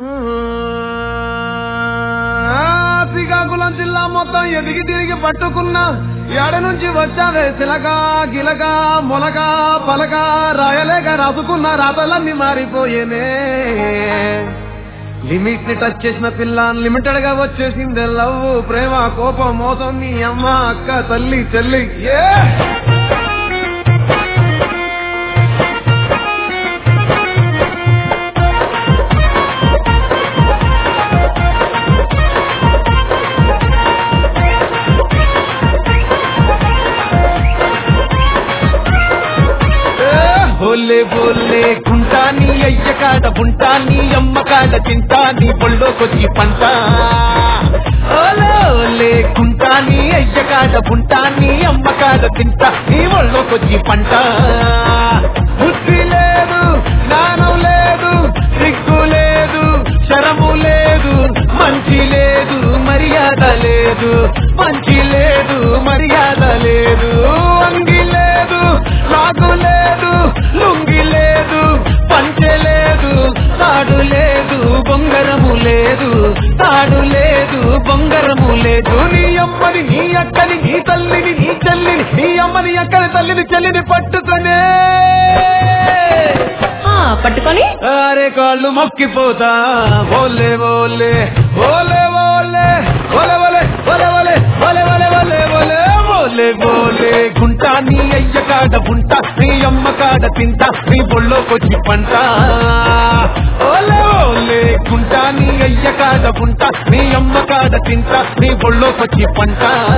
శ్రీకాకుళం జిల్లా మొత్తం ఎదిగి తిరిగి పట్టుకున్నా ఎడ నుంచి వచ్చావే సిలగా గిలగా మొలగా పలగా రాయలేక రాసుకున్న రాతలన్నీ మారిపోయేనే లిమిట్ ని టచ్ చేసిన పిల్ల లిమిటెడ్ గా వచ్చేసిందే లవ్ ప్రేమ కోపం మోసం నీ అమ్మ అక్క తల్లి చెల్లి ఏ బోలే బోలే గుంటా నీ అయ్య కాడ బుంటా నీ అమ్మ కాడ తింటా నీ బొళ్ళోకొచ్చి పంట ఓలే ఓలే గుంటా నీ అయ్య కాడ బుంటా నీ అమ్మ కాడ తింటా నీ ఒళ్ళోకొచ్చి పంట బుద్ధి లేదు జ్ఞానం లేదు సిగ్గు లేదు శరము లేదు మంచి లేదు మర్యాద లేదు మంచి లేదు మర్యాద లేదు అంగి లేదు లాగు లేదు లుంగి లేదు పంచె లేదు తాడు లేదు బొంగరము లేదు తాడు లేదు బొంగరము లేదు నీ అమ్మని నీ అక్కని నీ తల్లిని నీ చెల్లిని నీ అమ్మని అక్కని తల్లిని చెల్లిని పట్టుకునే ఆ, పట్టుకొని అరే కాళ్ళు మొక్కిపోతా ఓలే ఓలే ఓలే ఓలే ఓలే ఓలే ఓలే ఓలే ఓలే ఓలే ఓలే ఓలే ఓలే ఓలే గుంటా నీ అయ్య కాడ బుంటా నీ అమ్మ కాడ తింటా నీ బొళ్ళోకొచ్చి పంట ఓలే ఓలే గుంటా నీ అయ్య కాడ బుంటా నీ అమ్మ కాడ తింటా నీ బొళ్ళోకొచ్చి పంట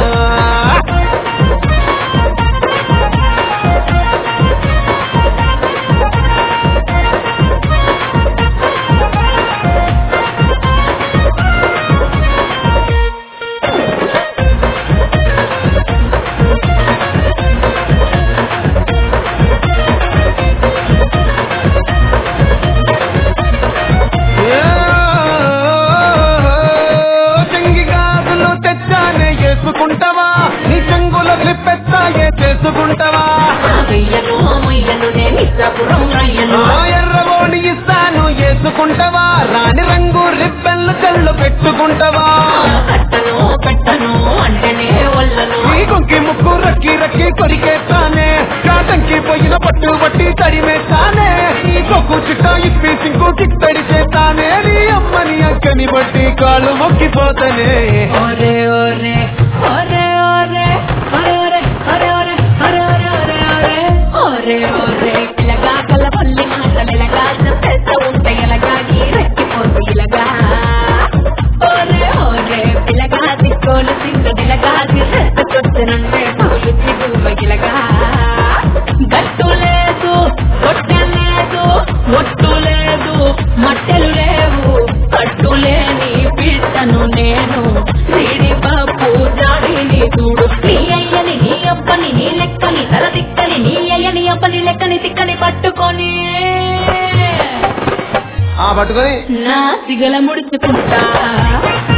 చెంగి గాజులు తెచ్చానే చేసుకుంటావా నీ చెంగుల క్లిప్పెత్తాయే చేసుకుంటావా వెయ్యను మొయ్యను నేను ఇస్తాపురం రయ్యను ఆ ఎర్రబోడి ఇస్తాను వేసుకుంటావా రాణి రంగు రిబ్బన్లు కళ్ళు పెట్టుకుంటావా కట్టను పెట్టను అంటేనే వల్లను ఈ కొంకి ముక్కు రక్కి రక్కి కొరికేస్తానే కాటంకి పోయిన పట్టు పట్టి తడిమేస్తానే ఈ కొక్కు చిట్ట ఇప్పి సింకు చిట్టడి చేస్తానే నీ అమ్మని అక్కని బట్టి కాళ్ళు మొక్కిపోతానే ఒరే ఒరే ఒరే ఒరే ఒరే ఒరే ఒరే ఒరే ఒరే ఒరే ఒరే ఒరే ఒరే ఇలాగా కలపల్లి మాటలు ఇలాగా చెప్పేస్తూ ఉంటే ఇలాగా రెక్కిపోతూ ఇలాగా ఒరే ఒరే పిల్లగా దిక్కోలు సింగు ఇలాగా రెస్ట్ చూస్తున్నంటే పూలు చిగువ ఇలాగా గట్టు లేదు కొట్టె లేదు ఒట్టు లేదు మట్టెలు లేవు కట్టు లేని పిట్టను నేను సిడి బాపు దాడిని చూడు నీ అయ్యని నీ అబ్బని నీ లెక్కని తల తిక్కని నీ అయ్యని అబ్బని లెక్కని తిక్కని పట్టుకొని ఆ పట్టుకొని నా సిగల ముడుచుకుంటా